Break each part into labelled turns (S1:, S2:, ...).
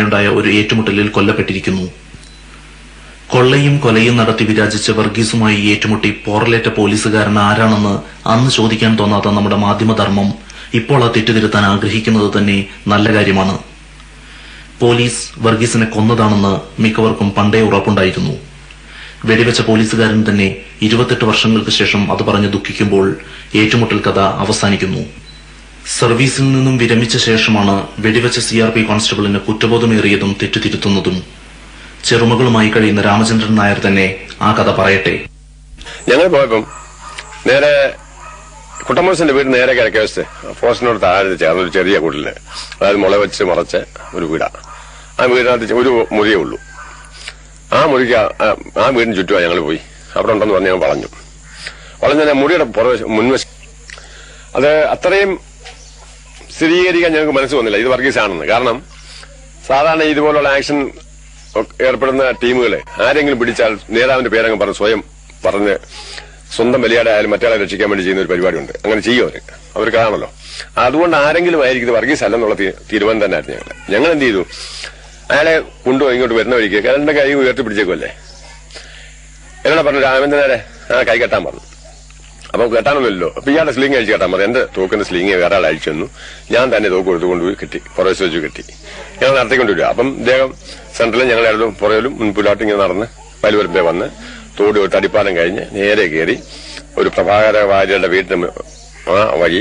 S1: അടുത്തിടെയുണ്ടായ ഒരു ഏറ്റുമുട്ടലിൽ കൊല്ലപ്പെട്ടിരിക്കുന്നു കൊള്ളയും കൊലയും നടത്തി വിരാജിച്ച വർഗീസുമായി ഏറ്റുമുട്ടി പോറലേറ്റ പോലീസുകാരൻ ആരാണെന്ന് അന്ന് ചോദിക്കാൻ തോന്നാത്ത നമ്മുടെ മാധ്യമധർമ്മം ഇപ്പോൾ ആ തെറ്റുതിരുത്താൻ ആഗ്രഹിക്കുന്നത് തന്നെ നല്ല കാര്യമാണ് പോലീസ് വർഗീസിനെ കൊന്നതാണെന്ന് മിക്കവർക്കും പണ്ടേ ഉറപ്പുണ്ടായിരുന്നു വെടിവെച്ച പോലീസുകാരൻ തന്നെ ഇരുപത്തെട്ട് വർഷങ്ങൾക്ക് ശേഷം അത് പറഞ്ഞ് ദുഃഖിക്കുമ്പോൾ ഏറ്റുമുട്ടൽ കഥ അവസാനിക്കുന്നു സർവീസിൽ നിന്നും വിരമിച്ച ശേഷമാണ് വെടിവെച്ച സി ആർ പി കോൺസ്റ്റബിളിന് കുറ്റബോധമേറിയതും തെറ്റുതിരുത്തുന്നതും ചെറുമകളുമായി കഴിയുന്ന രാമചന്ദ്രൻ നായർ തന്നെ ആ കഥ പറയട്ടെ
S2: ഞങ്ങൾ പോയപ്പം നേരെ കുട്ടമോസിന്റെ വീട് നേരെ കിഴക്കേ വശത്ത് ഫോറസ്റ്റിനോട് താഴെ ചേർന്ന ഒരു ചെറിയ കുടില് അതായത് മുള വെച്ച് മറച്ച ഒരു വീടാണ് ആ വീടിനകത്ത് ഒരു മുറിയേ ഉള്ളൂ ആ മുറിക്ക് ആ- ആ- ആ വീടിന് ചുറ്റുമാണ് ഞങ്ങൾ പോയി അവിടെ ഉണ്ടെന്ന് പറഞ്ഞ് ഞങ്ങൾ വളഞ്ഞു വളഞ്ഞ മുറിയുടെ പുറവശം മുൻവശം അത് അത്രയും സ്ഥിരീകരിക്കാൻ ഞങ്ങൾക്ക് മനസ്സ് വന്നില്ല ഇത് വർഗീസാണെന്ന് കാരണം സാധാരണ ഇതുപോലുള്ള ആക്ഷൻ ഏർപ്പെടുന്ന ടീമുകളെ ആരെങ്കിലും പിടിച്ചാൽ നേതാവിന്റെ പേരങ്ങ് പറഞ്ഞ് സ്വയം പറഞ്ഞ് സ്വന്തം ബലിയാടെ ആയാലും മറ്റൊരാളെ രക്ഷിക്കാൻ വേണ്ടി ചെയ്യുന്ന ഒരു പരിപാടിയുണ്ട് അങ്ങനെ ചെയ്യും അവര് അവർക്കാണല്ലോ അതുകൊണ്ട് ആരെങ്കിലും ആയിരിക്കും ഇത് വർഗീസ് അല്ലെന്നുള്ള തീ- തീരുമാനം തന്നെ ആയിരുന്നു ഞങ്ങൾ ഞങ്ങൾ എന്ത് ചെയ്തു അയാളെ കൊണ്ടുപോയി ഇങ്ങോട്ട് വരുന്ന വഴിക്ക് രണ്ട് കൈ ഉയർത്തി പിടിച്ചേക്കുമല്ലേ എന്നോട് പറഞ്ഞു രാമേന്ദ്രനെ ആ കൈ കെട്ടാൻ പറഞ്ഞു അപ്പൊ കെട്ടാനൊന്നുമില്ലല്ലോ അപ്പൊ ഇയാളുടെ സ്ലിംഗ് അഴിച്ച് കെട്ടാൻ പറഞ്ഞു എന്റെ തോക്കിന്റെ സ്ലിംഗ് വേറെ ആൾ അഴിച്ചു തന്നു ഞാൻ തന്നെ തോക്ക് എടുത്ത് കൊണ്ടുപോയി കിട്ടി പുറവശം വെച്ച് കിട്ടി ഞങ്ങൾ നടത്തിക്കൊണ്ട് വരിക അപ്പം ഇദ്ദേഹം സെന്ററിലും ഞങ്ങൾ രണ്ടും പുറകിലും മുൻപിലോട്ട് ഇങ്ങനെ നടന്ന് വലുവരമ്പേ വന്ന് തോട് തൊട്ട് അടിപ്പാലം കഴിഞ്ഞ് നേരെ കയറി ഒരു പ്രഭാകര വാര്യരുടെ വീട്ടിന് മു- ആ വഴി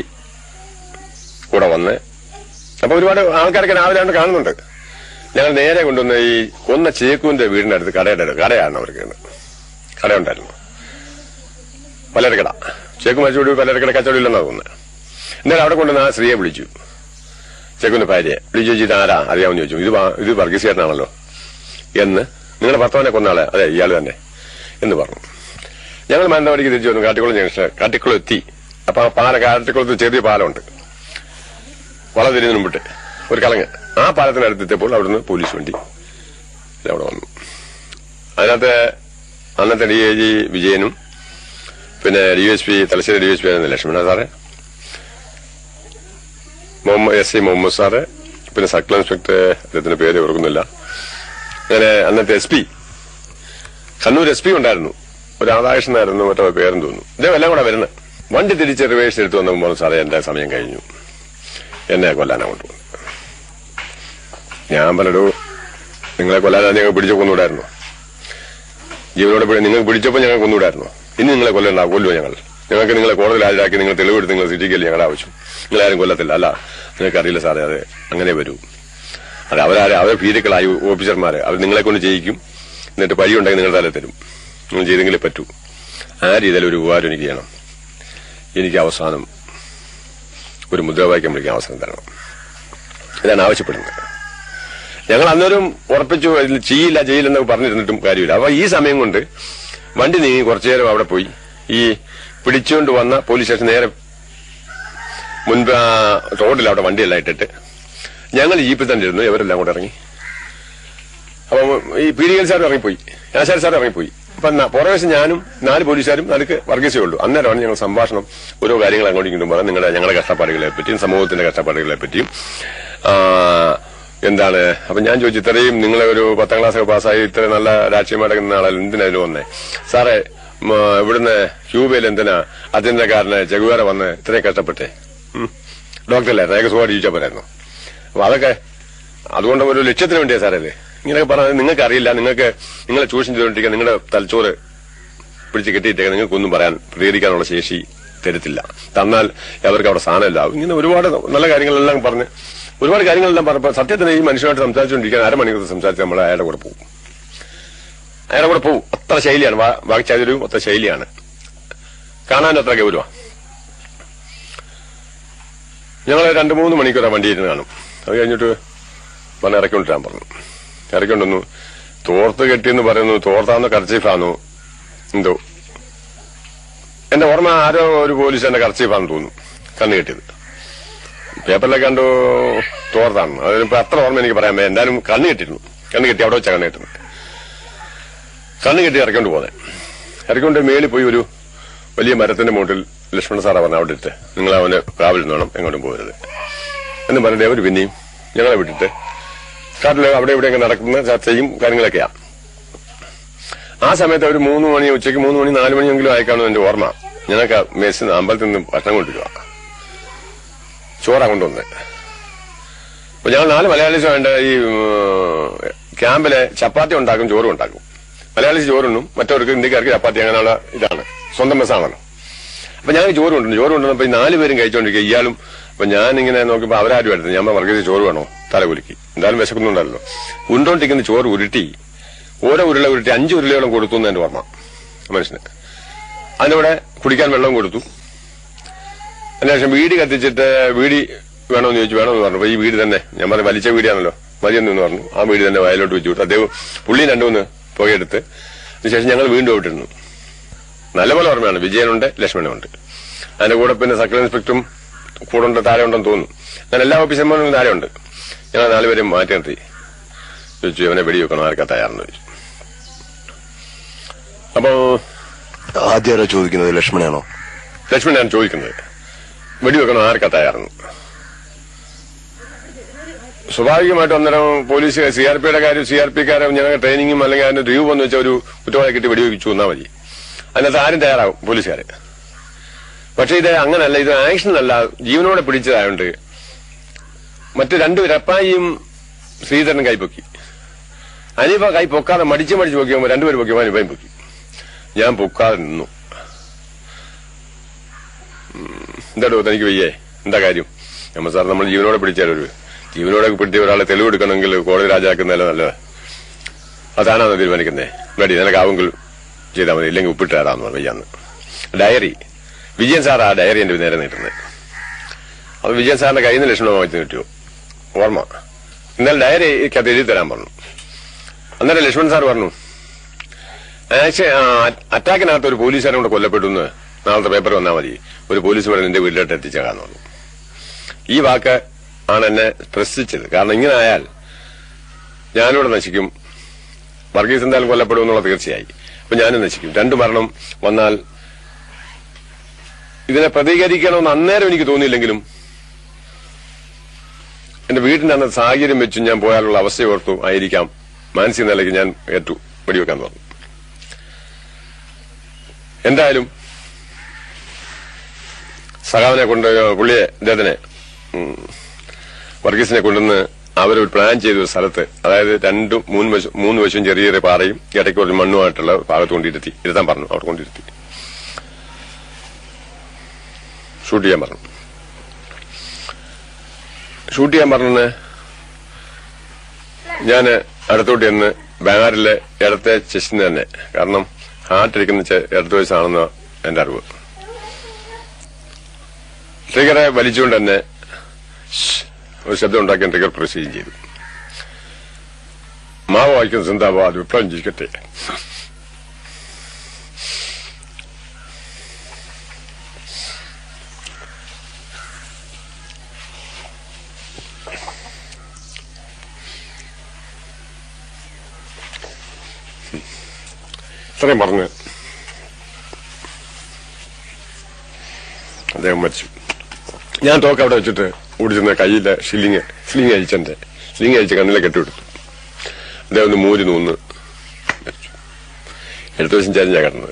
S2: കൂടെ വന്ന് അപ്പൊ ഒരുപാട് ആൾക്കാരൊക്കെ രാവിലെ കൊണ്ട് കാണുന്നുണ്ട് ഞങ്ങൾ നേരെ കൊണ്ടുവന്ന് ഈ കൊന്ന ചേക്കുവിന്റെ വീടിന്റെ അടുത്ത് കടയുടെ അടുത്ത് കടയാണ് അവർക്ക് കടയുണ്ടായിരുന്നു പലരക്കട ചേക്ക് മരിച്ചുകൂടി പലരക്കട കച്ചവടം ഇല്ലെന്നാ തോന്നുന്നത് എന്നാലും അവിടെ കൊണ്ടുവന്ന് ആ സ്ത്രീയെ വിളിച്ചു ചേക്കുവിന്റെ ഭാര്യയെ വിളിച്ചു ചോദിച്ചിട്ട് ആരാ അറിയാമെന്ന് ചോദിച്ചു ഇത് വാ- ഇത് വർഗീസുകാരനാണല്ലോ എന്ന് നിങ്ങളുടെ ഭർത്താവിനെ കൊന്ന ആളെ അതെ ഇയാൾ തന്നെ എന്ന് പറഞ്ഞു ഞങ്ങൾ മാനന്തവാടിക്ക് തിരിച്ചു വന്നു കാട്ടിക്കുളം ജംഗ്ഷൻ കാട്ടിക്കുളം എത്തി അപ്പൊ ആ പാല കാട്ടിക്കുളത്ത് ചെറിയ പാലമുണ്ട് വളം തിരിഞ്ഞു മുമ്പിട്ട് ഒരു കലങ്ങ് ആ പാലത്തിനടുത്തെത്തിയപ്പോൾ അവിടുന്ന് പോലീസ് വണ്ടി അവിടെ വന്നു അതിനകത്ത് അന്നത്തെ ഡി ഐ ജി വിജയനും പിന്നെ D S P Thalassery D S P ആയിരുന്ന Lakshmana sir Muhammad S C Muhammad sir പിന്നെ സർക്കിൾ ഇൻസ്പെക്ടർ അദ്ദേഹത്തിന്റെ പേര് ഓർക്കുന്നില്ല അങ്ങനെ അന്നത്തെ S P Kannur S P ഉണ്ടായിരുന്നു ഒരു രാധാകൃഷ്ണനായിരുന്നു മറ്റോ പേരും തോന്നുന്നു ഇദ്ദേഹം എല്ലാം കൂടെ വരുന്നത് വണ്ടി തിരിച്ച് റിവേഴ്സ് എടുത്തു വന്നപ്പോൾ സാറേ എന്റെ സമയം കഴിഞ്ഞു എന്നെ കൊല്ലാനാ കൊണ്ടുപോകുന്നത് ഞാൻ പലടോ നിങ്ങളെ കൊല്ലാനാ ഞങ്ങൾ പിടിച്ചു കൊന്നുകൂടായിരുന്നു ജീവനോടെ പിടി- നിങ്ങൾ പിടിച്ചപ്പോൾ ഞങ്ങൾ കൊന്നുകൂടായിരുന്നു ഇനി നിങ്ങളെ കൊല്ലണ്ട കൊല്ലുമോ ഞങ്ങൾ ഞങ്ങൾക്ക് നിങ്ങളെ കോടതിയിൽ ഹാജരാക്കി നിങ്ങൾ തെളിവെടുത്ത് നിങ്ങൾ സിറ്റിക്കല്ലേ ഞങ്ങളുടെ ആവശ്യം നിങ്ങളാരും കൊല്ലത്തില്ല അല്ല നിങ്ങൾക്ക് അറിയില്ല സാറേ അത് അങ്ങനെ വരൂ അത് അവരാരെ അവർ ഭീരുക്കളായി ഓഫീസർമാര് അവർ നിങ്ങളെ കൊണ്ട് ചെയ്യിക്കും എന്നിട്ട് പഴി ഉണ്ടെങ്കിൽ നിങ്ങൾ തല തരും നിങ്ങൾ ചെയ്തെങ്കിലേ പറ്റൂ ആ രീതിയിൽ ഒരു ഉപകാരം എനിക്ക് ചെയ്യണം എനിക്ക് അവസാനം ഒരു മുദ്രാവാക്യം വിളിക്കാൻ അവസരം തരണം ഇതാണ് ആവശ്യപ്പെടുന്നത് ഞങ്ങൾ അന്നേരം ഉറപ്പിച്ചു ഇതിൽ ചെയ്യില്ല ചെയ്യില്ലെന്നൊക്കെ പറഞ്ഞിരുന്നിട്ടും കാര്യമില്ല അപ്പൊ ഈ സമയം കൊണ്ട് വണ്ടി നീങ്ങി കുറച്ചു നേരം അവിടെ പോയി ഈ പിടിച്ചുകൊണ്ട് വന്ന പോലീസ് സ്റ്റേഷൻ നേരെ മുൻപ് ആ റോഡിൽ അവിടെ വണ്ടിയെല്ലാം ഇട്ടിട്ട് ഞങ്ങൾ ജീപ്പിൽ തന്നെ ഇരുന്നു ഇവരെല്ലാം കൂടെ ഇറങ്ങി അപ്പൊ ഈ പി ഡി എൽ സാർ ഇറങ്ങിപ്പോയി ആശാരി സാർ ഇറങ്ങിപ്പോയി അപ്പൊ ന- പുറവശം ഞാനും നാല് പോലീസുകാരും നടുക്ക് വർഗീസേ ഉള്ളൂ അന്നേരമാണ് ഞങ്ങൾ സംഭാഷണം ഓരോ കാര്യങ്ങൾ അങ്ങോട്ടും ഇങ്ങോട്ടും പറയാം നിങ്ങളുടെ ഞങ്ങളുടെ കഷ്ടപ്പാടുകളെ പറ്റിയും സമൂഹത്തിന്റെ കഷ്ടപ്പാടുകളെ പറ്റിയും ആ, എന്താണ് അപ്പൊ ഞാൻ ചോദിച്ചു ഇത്രയും നിങ്ങളെ ഒരു പത്താം ക്ലാസ് ഒക്കെ പാസ്സായി ഇത്ര നല്ല രാഷ്ട്രീയമായിട്ട് നിന്ന ആളാണ് എന്തിനായിരുന്നു വന്നേ സാറേ മ, ഇവിടുന്ന് ക്യൂബയിൽ എന്തിനാ അത്യന്തക്കാരന് ചെകുവേര വന്ന് ഇത്രയും കഷ്ടപ്പെട്ടെ ഉം. ഡോക്ടറല്ലേ രേഖ സുഖമായിട്ട് ജീവിച്ചാൽ പോരായിരുന്നു അപ്പൊ അതൊക്കെ അതുകൊണ്ട് ഒരു ലക്ഷ്യത്തിന് വേണ്ടിയാ സാറല്ലേ ഇങ്ങനെയൊക്കെ പറഞ്ഞാൽ നിങ്ങൾക്ക് അറിയില്ല നിങ്ങൾക്ക് നിങ്ങളെ ചൂഷണം ചെയ്തുകൊണ്ടിരിക്കുക നിങ്ങളുടെ തലച്ചോറ് പിടിച്ച് കെട്ടിയിട്ടേക്ക് നിങ്ങൾക്കൊന്നും പറയാൻ പ്രതികരിക്കാനുള്ള ശേഷി തരത്തില്ല തന്നാൽ അവർക്ക് അവിടെ സ്ഥാനമില്ല ഇങ്ങനെ ഒരുപാട് നല്ല കാര്യങ്ങളെല്ലാം പറഞ്ഞ് ഒരുപാട് കാര്യങ്ങളെല്ലാം പറഞ്ഞപ്പോൾ സത്യത്തിന് ഈ മനുഷ്യനായിട്ട് സംസാരിച്ചുകൊണ്ടിരിക്കാൻ അരമണിക്കൂർ സംസാരിച്ച് നമ്മൾ അയാളുടെ കൂടെ പോകും അയാളുടെ കൂടെ പോകും അത്ര ശൈലിയാണ് വാ- വാക്ചാതുര്യവും അത്ര ശൈലിയാണ് കാണാൻ അത്ര ഗൗരവമാണ് ഞങ്ങൾ രണ്ട് മൂന്ന് മണിക്കൂർ ആ വണ്ടിയിരുന്ന് കാണും അത് കഴിഞ്ഞിട്ട് വന്ന് ഇറക്കിക്കൊണ്ടിരാൻ പറഞ്ഞു ഇറക്കിക്കൊണ്ടൊന്നു തോർത്ത് കെട്ടിയെന്ന് പറയുന്നു തോർത്താന്നോ കർച്ചീഫാന്നോ എന്തോ എന്റെ ഓർമ്മ ആരോ ഒരു പോലീസ് എന്റെ കർച്ചീഫാന്ന് തോന്നുന്നു കണ്ണ് കെട്ടിയത് പേപ്പറിലൊക്കെ കണ്ടു തോർത്താണ് അതിനിപ്പോ അത്ര ഓർമ്മ എനിക്ക് പറയാൻ വയ്യ. എന്തായാലും കണ്ണ് കെട്ടിയിരുന്നു കണ്ണ് കെട്ടി അവിടെ വെച്ചാ കണ്ണ് കെട്ടുന്നത് കണ്ണ് കെട്ടി ഇറക്കിക്കൊണ്ട് പോന്നെ ഇറക്കിക്കൊണ്ട് മേളിൽ പോയി ഒരു വലിയ മരത്തിന്റെ മുകളിൽ ലക്ഷ്മണ സാറാ പറഞ്ഞ അവിടെ ഇട്ട് നിങ്ങൾ അവന് കാവൽ വേണം എങ്ങോട്ടും പോകരുത് എന്ന് പറഞ്ഞിട്ട് അവർ പിന്നെയും ഞങ്ങളെ വിട്ടിട്ട് കാട്ടിൽ അവിടെ ഇവിടെയൊക്കെ നടക്കുന്ന ചർച്ചയും കാര്യങ്ങളൊക്കെയാ ആ സമയത്ത് ഒരു മൂന്ന് മണി ഉച്ചയ്ക്ക് മൂന്ന് മണി നാല് മണിയെങ്കിലും ആയിക്കാണും എന്റെ ഓർമ്മ ഞങ്ങൾക്ക് മേസിൽ അമ്പലത്തിൽ നിന്ന് ഭക്ഷണം കൊണ്ടുവരിക ചോറാ കൊണ്ടുവന്നത് അപ്പൊ ഞങ്ങൾ നാല് മലയാളീസ് വേണ്ട ഈ ഉം, ക്യാമ്പിലെ ചപ്പാത്തി ഉണ്ടാക്കും ചോറും ഉണ്ടാക്കും മലയാളീസ് ചോറുണ്ണും മറ്റവർക്ക് ഇന്ത്യക്കാർക്ക് ചപ്പാത്തി അങ്ങനെയുള്ള ഇതാണ് സ്വന്തം മെസ്സാണല്ലോ അപ്പൊ ഞാൻ ചോറ് കൊണ്ടുവന്നു ചോറ് കൊണ്ടുവന്നപ്പോ ഈ നാല് പേരും കഴിച്ചോണ്ടിരിക്കുക ഇയാളും അപ്പൊ ഞാൻ ഇങ്ങനെ നോക്കിയപ്പോ അവരാരും എടുത്തു ഞാൻ വർഗീയ ചോറ് വേണോ തലകുലുക്കി എന്തായാലും വിശക്കുന്നുണ്ടല്ലോ ഉണ്ടോണ്ടിരിക്കുന്ന ചോറ് ഉരുട്ടി ഓരോ ഉരുള ഉരുട്ടി അഞ്ച് ഉരുളയോളം കൊടുത്തു എന്ന് എന്റെ ഓർമ്മ മനുഷ്യന് അതിന്റെ കൂടെ കുടിക്കാൻ വെള്ളം കൊടുത്തു അതിനുശേഷം വീടി കത്തിച്ചിട്ട് വീടി വേണമെന്ന് ചോദിച്ചു വേണമെന്ന് പറഞ്ഞു അപ്പൊ ഈ വീട് തന്നെ ഞാൻ പറഞ്ഞു വലിച്ച വീടിയാണല്ലോ മതിയെന്ന് പറഞ്ഞു ആ വീട് തന്നെ വയലോട്ട് വെച്ചു വിട്ടു അദ്ദേഹം പുള്ളി രണ്ടു മൂന്ന് പുകയെടുത്ത് അതിനുശേഷം ഞങ്ങൾ വീണ്ടും വിട്ടിരുന്നു നല്ലപോലെ ഓർമ്മയാണ് വിജയനുണ്ട് ലക്ഷ്മണനുണ്ട് അതിന്റെ കൂടെ പിന്നെ സർക്കിൾ ഇൻസ്പെക്ടറും കൂടെ ഉണ്ട് താഴെ ഉണ്ടെന്ന് തോന്നുന്നു അങ്ങനെ എല്ലാ ഓഫീസർമാരും താഴെ ഉണ്ട് ഞങ്ങൾ നാലുപേരും മാറ്റി നിർത്തി ചോദിച്ചു ഇവനെ വെടിവെക്കണം ആർക്കാ തയ്യാറെന്ന് ചോദിച്ചു അപ്പോ
S3: ആദ്യം ആരാ ചോദിക്കുന്നത് ലക്ഷ്മണനാണോ
S2: ലക്ഷ്മണനാണ് ചോദിക്കുന്നത് വെടിവെക്കണം ആർക്കാ തയ്യാറെന്ന് സ്വാഭാവികമായിട്ടും അന്നേരം പോലീസ് സി ആർ പിയുടെ കാര്യം സി ആർ പിക്കാരും ഞങ്ങൾ ട്രെയിനിങ്ങും അല്ലെങ്കിൽ അതിന്റെ ദ്വീപ് എന്ന് വെച്ചാൽ ഒരു കുറ്റവാളി കിട്ടി വെടിവെച്ചു വന്നാൽ മതി അതിനകത്ത് ആരും തയ്യാറാവും പോലീസുകാര് പക്ഷെ ഇത് അങ്ങനല്ല ഇത് ആക്ഷൻ അല്ല ജീവനോടെ പിടിച്ചതായോണ്ട് മറ്റു രണ്ട് രപ്പായിയും ശ്രീധരനും കൈപ്പൊക്കി അനീഫ കൈ പൊക്കാതെ മടിച്ച് മടിച്ച് പൊക്കിയപ്പോൾ രണ്ടുപേരും പൊക്കിയപ്പോൾ അനീഫയും പൊക്കി ഞാൻ പൊക്കാതെ നിന്നു എന്താടോ തനിക്ക് വയ്യേ എന്താ കാര്യം നമ്മ സാർ നമ്മൾ ജീവനോടെ പിടിച്ചാലൊരു ജീവനോടെ പിടിച്ച ഒരാളെ തെളിവെടുക്കണമെങ്കിൽ കോടതി രാജാക്കുന്നതല്ല നല്ലത് അതാണോ തീരുമാനിക്കുന്നേ മതി നിനക്കാവെങ്കിൽ ചെയ്താൽ മതി ഇല്ലെങ്കിൽ ഉപ്പിട്ട് തരാമെന്ന് പറഞ്ഞു വയ്യാന്ന് ഡയറി വിജയൻ സാർ ആ ഡയറി എന്റെ നേരെ നീട്ടുന്നത് അപ്പൊ വിജയൻ സാറിന്റെ കയ്യിൽ നിന്ന് ലക്ഷണം വാങ്ങിച്ചു കിട്ടിയോ ഓർമ്മ എന്നാൽ ഡയറി അത് എഴുതി തരാൻ പറഞ്ഞു അന്നേരം ലക്ഷ്മൺ സാർ പറഞ്ഞു ആക്ച്വലി അറ്റാക്കിനകത്ത് ഒരു പോലീസുകാരൻ കൂടെ കൊല്ലപ്പെട്ടു എന്ന് നാളത്തെ പേപ്പർ വന്നാൽ മതി ഒരു പോലീസ് മേഡം നിന്റെ വീട്ടിലോട്ട് എത്തിച്ചേക്കാന്ന് പറഞ്ഞു ഈ വാക്ക് ആണ് എന്നെ പ്രശ്നിച്ചത് കാരണം ഇങ്ങനെ ആയാൽ ഞാനിവിടെ നശിക്കും വർഗീസ് എന്തായാലും കൊല്ലപ്പെടും എന്നുള്ള തീർച്ചയായി അപ്പൊ ഞാനും നശിക്കും രണ്ടു മരണം വന്നാൽ ഇതിനെ പ്രതികരിക്കണമെന്ന് അന്നേരം എനിക്ക് തോന്നിയില്ലെങ്കിലും എന്റെ വീടിന്റെ അന്ന് സാഹചര്യം വെച്ച് ഞാൻ പോയാലുള്ള അവസ്ഥ ഓർത്തു ആയിരിക്കാം മാനസിക നിലയ്ക്ക് ഞാൻ ഏറ്റു വെടിവെക്കാൻ പറഞ്ഞു എന്തായാലും സഖാവിനെ കൊണ്ട് പുള്ളിയെ അദ്ദേഹത്തിനെ ഉം, വർഗീസിനെ കൊണ്ടുവന്ന് അവരൊരു പ്ലാൻ ചെയ്ത ഒരു സ്ഥലത്ത് അതായത് രണ്ടും മൂന്ന് വശം മൂന്ന് വശവും ചെറിയ ചെറിയ പാറയും ഇടയ്ക്ക് കുറച്ച് മണ്ണുമായിട്ടുള്ള ഭാഗത്ത് കൊണ്ടിരുത്തി ഇരുത്താൻ പറഞ്ഞു അവിടെ കൊണ്ടിരുത്തി ഷൂട്ട് ചെയ്യാൻ പറഞ്ഞു ഷൂട്ട് ചെയ്യാൻ പറഞ്ഞ് ഞാന് അടുത്തോട്ട് ചെന്ന് ബാനറിലെ ഇടത്തെ ചെസ്റ്റിന് തന്നെ കാരണം ഹാർട്ട് ഇരിക്കുന്ന ചെ- ഇടത്ത് വയസ്സാണെന്ന് എന്റെ അറിവ് ട്രിഗറെ വലിച്ചുകൊണ്ട് തന്നെ ഷ് ഒരു ശബ്ദം ഉണ്ടാക്കിയ ട്രിഗർ പ്രസ് ചെയ്യുകയും ചെയ്തു മാവ് വായിക്കുന്ന സിന്താബാദ് വിപ്ലവം ജീവിക്കട്ടെ ഇത്രയും പറഞ്ഞ് അദ്ദേഹം മരിച്ചു ഞാൻ തോക്ക് അവിടെ വെച്ചിട്ട് ഓടിച്ചെന്ന കയ്യിലെ ഷില്ലിങ് സ്ലിങ് അയച്ചെന്റെ സ്ലിങ് അയച്ച് കണ്ണിലെ കെട്ടിവിടുത്തു അദ്ദേഹം ഒന്ന് മൂരി നൂന്ന് മരിച്ചു എടുത്ത ദിവസം ചരിഞ്ഞാ കിടന്നത്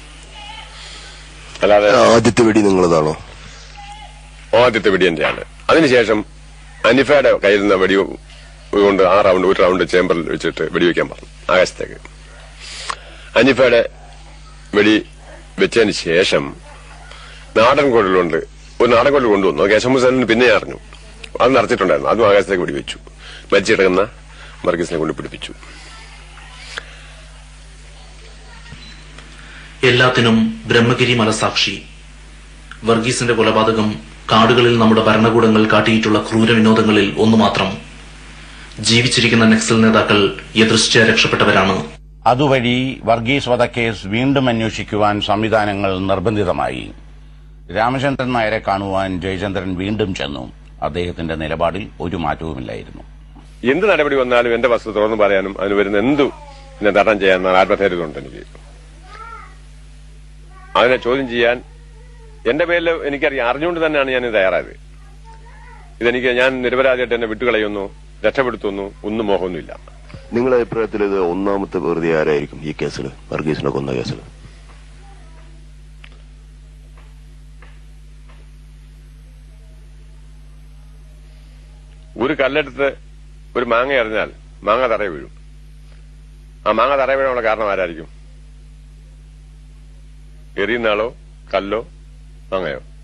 S2: അല്ലാതെ
S3: ആദ്യത്തെ വെടി നിങ്ങളതാണോ
S2: ആദ്യത്തെ വെടി എന്റെയാണ് അതിനുശേഷം അനിഫയുടെ കയ്യിൽ നിന്ന് വെടി കൊണ്ട് ആ റൗണ്ട് ഒരു റൗണ്ട് ചേമ്പറിൽ വെച്ചിട്ട് വെടിവെക്കാൻ പറഞ്ഞു ആകാശത്തേക്ക് അനിഫയുടെ വെടി വെച്ചതിന് ശേഷം നാടൻ കുഴലുണ്ട് ഒരു നാടൻ കുഴൽ കൊണ്ടുവന്നു അത് കേശവമുസലിന് പിന്നെ അറിഞ്ഞു അത് നടത്തിയിട്ടുണ്ടായിരുന്നു അതും ആകാശത്തേക്ക് വെടിവെച്ചു മരിച്ചു കിടക്കുന്ന മർഗീസിനെ കൊണ്ട് പിടിപ്പിച്ചു
S1: എല്ലാത്തിനും ബ്രഹ്മഗിരി മലസാക്ഷി വർഗീസിന്റെ കൊലപാതകം കാടുകളിൽ നമ്മുടെ ഭരണകൂടങ്ങൾ കാട്ടിയിട്ടുള്ള ക്രൂര വിനോദങ്ങളിൽ ഒന്നു മാത്രം ജീവിച്ചിരിക്കുന്ന നക്സൽ നേതാക്കൾ യദൃശ്ച രക്ഷപ്പെട്ടവരാണ്
S4: അതുവഴി വർഗീസ് വധക്കേസ് വീണ്ടും അന്വേഷിക്കുവാൻ സംവിധാനങ്ങൾ നിർബന്ധിതമായി രാമചന്ദ്രൻ നായരെ കാണുവാൻ ജയചന്ദ്രൻ വീണ്ടും ചെന്നു അദ്ദേഹത്തിന്റെ നിലപാടിൽ ഒരു മാറ്റവുമില്ലായിരുന്നു
S2: എന്ത് നടപടി വന്നാലും എന്റെ വസ്തു തുറന്നു പറയാനും അതിന് വരുന്ന എന്തു എന്നെ തടം ചെയ്യാൻ ആത്മധൈര്യമുണ്ട് എനിക്ക് അതിനെ ചോദ്യം ചെയ്യാൻ എന്റെ പേരിൽ എനിക്കറിയാം അറിഞ്ഞുകൊണ്ട് തന്നെയാണ് ഞാൻ ഇത് തയ്യാറായത് ഇതെനിക്ക് ഞാൻ നിരപരാധിയായിട്ട് എന്നെ വിട്ടുകളയുന്നു രക്ഷപ്പെടുത്തുന്നു ഒന്നും മോഹമൊന്നുമില്ല
S3: നിങ്ങളുടെ അഭിപ്രായത്തിൽ ഇത് ഒന്നാമത്തെ വെറുതെ ആരായിരിക്കും ഈ കേസിൽ വർഗീസിനെ കൊന്ന കേസിൽ
S2: ഒരു കല്ലെടുത്ത് ഒരു മാങ്ങ എറിഞ്ഞാൽ മാങ്ങ തറയെ വീഴും ആ മാങ്ങ തറയെ വീഴാനുള്ള കാരണം ആരായിരിക്കും എറിയുന്ന ആളോ കല്ലോ മാങ്ങയോ